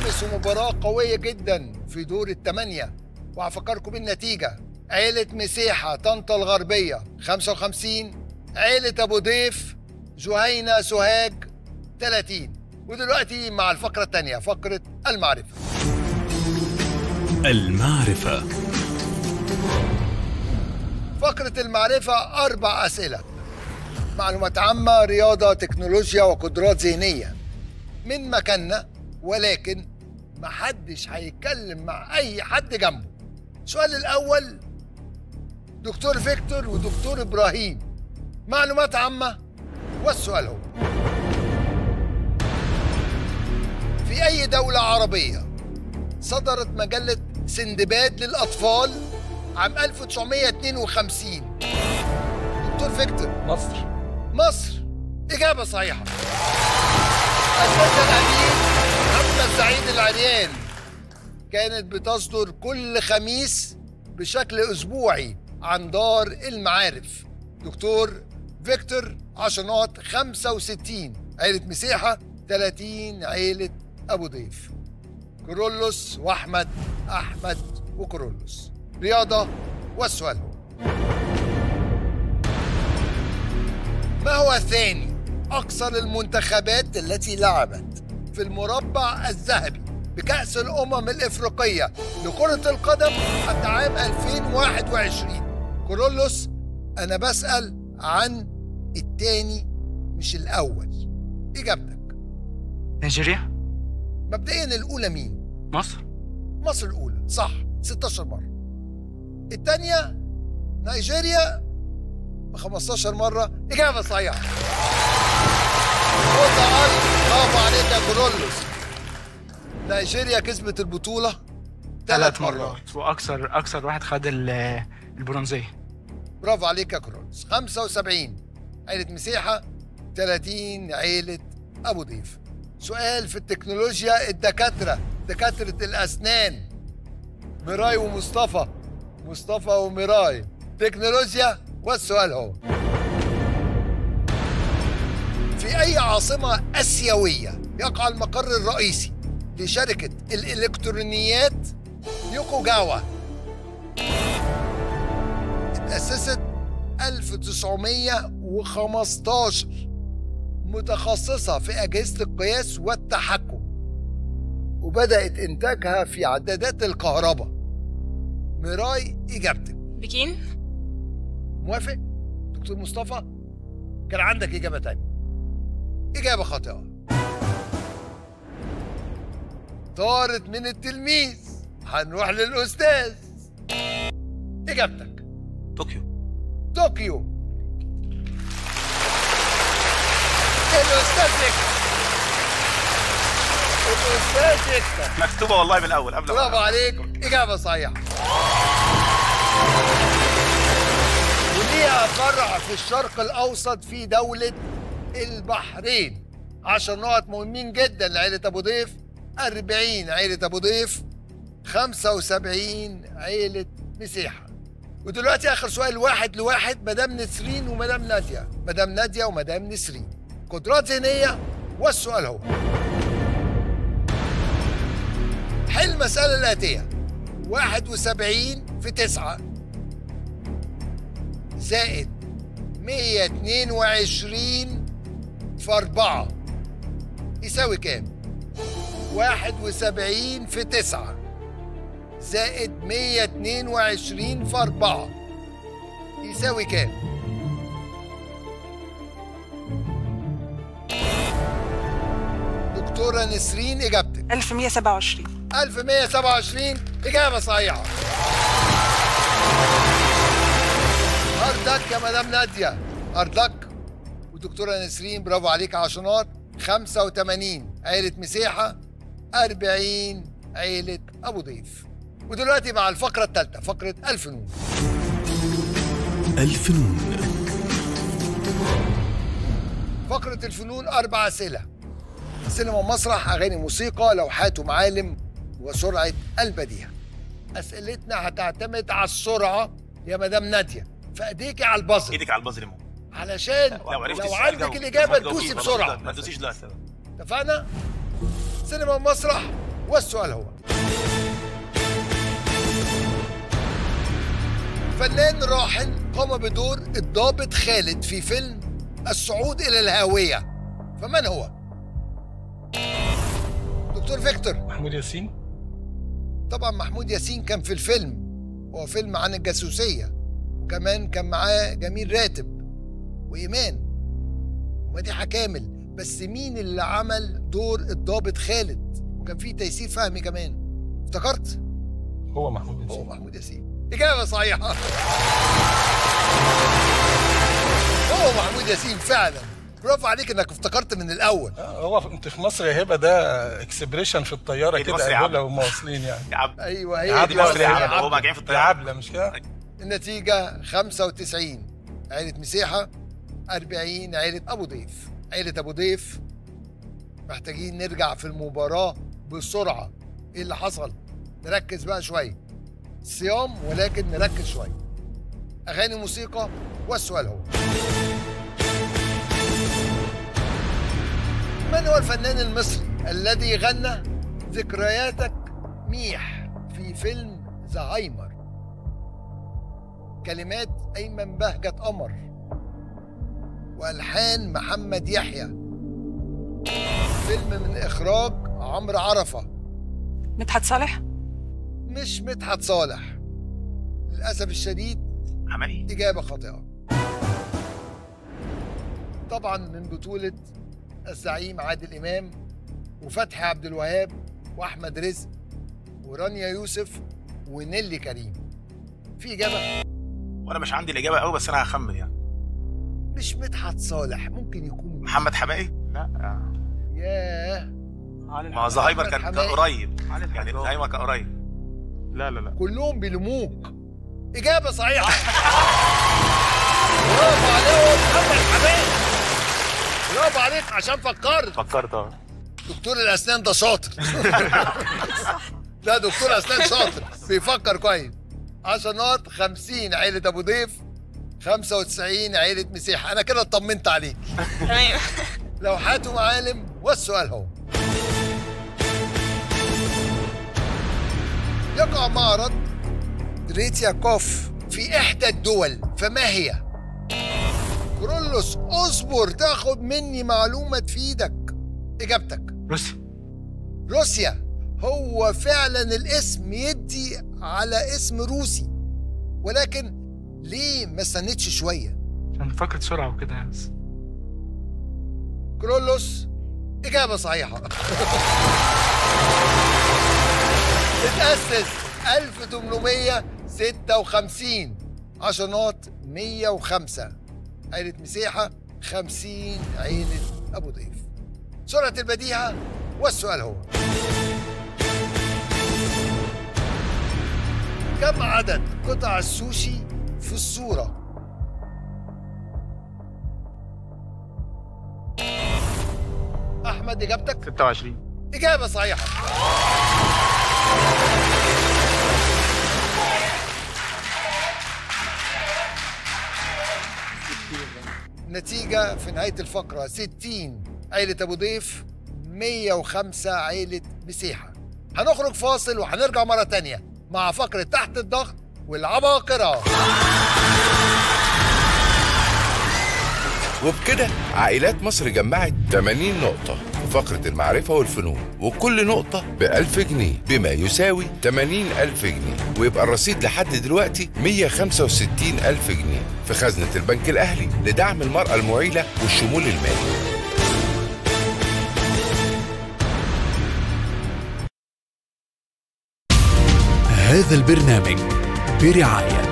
كورولوس ومباراة قوية جدا في دور الثمانية وهفكركم بالنتيجة عيلة مسيحة طنطا الغربية 55 عيلة أبو ضيف جهينة سوهاج 30 ودلوقتي مع الفقرة الثانية فقرة المعرفة المعرفة فقرة المعرفة أربع أسئلة معلومات عامة رياضة تكنولوجيا وقدرات ذهنية من مكاننا ولكن محدش هيتكلم مع أي حد جنبه السؤال الأول دكتور فيكتور ودكتور إبراهيم معلومات عامة والسؤال هو في أي دولة عربية صدرت مجلة سندباد للأطفال عام 1952 دكتور فيكتور مصر مصر إجابة صحيحة أساسا الأمير محمد سعيد العريان كانت بتصدر كل خميس بشكل أسبوعي عن دار المعارف دكتور فيكتور 10 نقط 65 عيلة مسيحة 30 عيلة أبو ضيف كورولوس وأحمد أحمد وكورولوس رياضة والسؤال هو ما هو ثاني أكثر المنتخبات التي لعبت في المربع الذهبي بكأس الأمم الإفريقية لكرة القدم حتى عام 2021 كورولوس أنا بسأل عن الثاني مش الأول إجابتك نيجيريا مبدئيا الأولى مين؟ مصر مصر الأولى صح 16 مرة الثانية نيجيريا ب 15 مرة إجابة صحيحة نقطة ألف برافو عليك يا كورولوس نيجيريا كسبت البطولة ثلاث مرات واكثر اكثر واحد خد ال- البرونزيه برافو عليك يا كورولوس 75 عيلة مسيحة 30 عيلة أبو ضيف سؤال في التكنولوجيا الدكاترة دكاترة الأسنان ميراي ومصطفى مصطفى وميراي تكنولوجيا والسؤال هو في أي عاصمة آسيوية يقع المقر الرئيسي لشركة الإلكترونيات يوكوجاوا اتأسست 1915 متخصصة في أجهزة القياس والتحكم وبدأت إنتاجها في عدادات الكهرباء ميراي إجابتك بكين موافق دكتور مصطفى كان عندك إجابة تانية إجابة خاطئة طارت من التلميذ هنروح للأستاذ إجابتك طوكيو طوكيو الأستاذ يكسب الأستاذ يكسب مكتوبه والله من الاول قبل برافو عليك إجابة صحيحة وليها فرع في الشرق الأوسط في دولة البحرين عشر نقط مهمين جدا لعيلة أبو ضيف 40 عيلة أبو ضيف 75 عيلة مسيحة ودلوقتي آخر سؤال واحد لواحد مدام نسرين ومدام نادية مدام نادية ومدام نسرين قدرات ذهنية والسؤال هو حل المسألة الآتية 71 في 9 زائد 122 في 4 يساوي كام؟ 71 في 9 زائد 122 في 4 يساوي كام؟ دكتورة نسرين إجابتك 1127 1127 إجابة صحيحة أرضك يا مدام نادية أرضك ودكتورة نسرين برافو عليك عشرات 85 عيلة مسيحة 40 عيلة أبو ضيف ودلوقتي مع الفقرة الثالثة فقرة الفنون الفنون فقرة الفنون أربع أسئلة سينما مسرح أغاني موسيقى لوحات ومعالم وسرعة البديهة أسئلتنا هتعتمد على السرعة يا مدام نادية فأيديكي على البازل ايدك على البازل يا ماما. علشان لو عرفت لو السؤال عندك جاوب. الإجابة ما تجاوبيش تدوسي خلاص. بسرعة ما تدوسيش لا اتفقنا؟ سينما ومسرح والسؤال هو فنان راحل قام بدور الضابط خالد في فيلم الصعود إلى الهاوية فمن هو؟ دكتور فيكتور محمود ياسين طبعا محمود ياسين كان في الفيلم هو فيلم عن الجاسوسية وكمان كان معاه جميل راتب وإيمان ومديحة كامل بس مين اللي عمل دور الضابط خالد وكان فيه تيسير فهمي كمان افتكرت هو محمود هو ياسين محمود ياسين إجابة صحيحة هو محمود ياسين فعلا برافو عليك انك افتكرت من الاول آه، هو انت في مصر يا هبه ده اكسبريشن في الطياره هي دي كده مصر يا قالوا عم. لو واصلين يعني يا عبد ايوه يا هي دي عبد مصر يا يا عبد. عبد. هما جايين في يا الطياره عبله مش كده النتيجة 95 عيلة مسيحة 40 عيلة أبو ضيف عيلة أبو ضيف محتاجين نرجع في المباراة بسرعة إيه اللي حصل؟ نركز بقى شوية صيام ولكن نركز شوية أغاني موسيقى والسؤال هو من هو الفنان المصري الذي غنى ذكرياتك ميح في فيلم زهايمر كلمات أيمن بهجة قمر وألحان محمد يحيى فيلم من إخراج عمرو عرفة مدحت صالح مش مدحت صالح للأسف الشديد عملي إجابة خاطئة طبعا من بطولة الزعيم عادل إمام وفتحي عبد الوهاب وأحمد رزق ورانيا يوسف ونيلي كريم في إجابة وانا مش عندي الاجابه قوي بس انا هخمن يعني مش مدحت صالح ممكن يكون محمد حماقي لا ياه ما هو زهايمر كان كان حماقي. قريب يعني زهايمر كان قريب لا لا لا كلهم بيلوموك إجابة صحيحة برافو عليهم محمد حماقي برافو عليك عشان فكرت فكرت اه دكتور الأسنان ده شاطر لا دكتور أسنان شاطر بيفكر كويس 10 نقط 50 عيلة أبو ضيف 95 عيلة مسيح أنا كده اطمنت عليك تمام لوحات ومعالم والسؤال هو يقع معرض ريتياكوف في إحدى الدول فما هي؟ كرولوس اصبر تاخد مني معلومة تفيدك إجابتك روسيا روسيا هو فعلا الاسم يدي على اسم روسي ولكن ليه ما استنتش شويه عشان فكرة سرعة وكده بس كرولوس إجابة صحيحة اتأسس 1856 10 نقط 105 عيلة مسيحة 50 عيلة أبو ضيف سرعة البديهة والسؤال هو كم عدد قطع السوشي في الصورة؟ أحمد إجابتك 26 إجابة صحيحة نتيجة في نهاية الفقرة 60 عيلة أبو ضيف 105 عيلة مسيحة هنخرج فاصل وهنرجع مرة تانية مع فقرة تحت الضغط والعباقرة وبكده عائلات مصر جمعت 80 نقطة في فقرة المعرفة والفنون وكل نقطة ب 1000 جنيه بما يساوي 80 ألف جنيه ويبقى الرصيد لحد دلوقتي 165 ألف جنيه في خزنة البنك الأهلي لدعم المرأة المعيلة والشمول المالي هذا البرنامج برعاية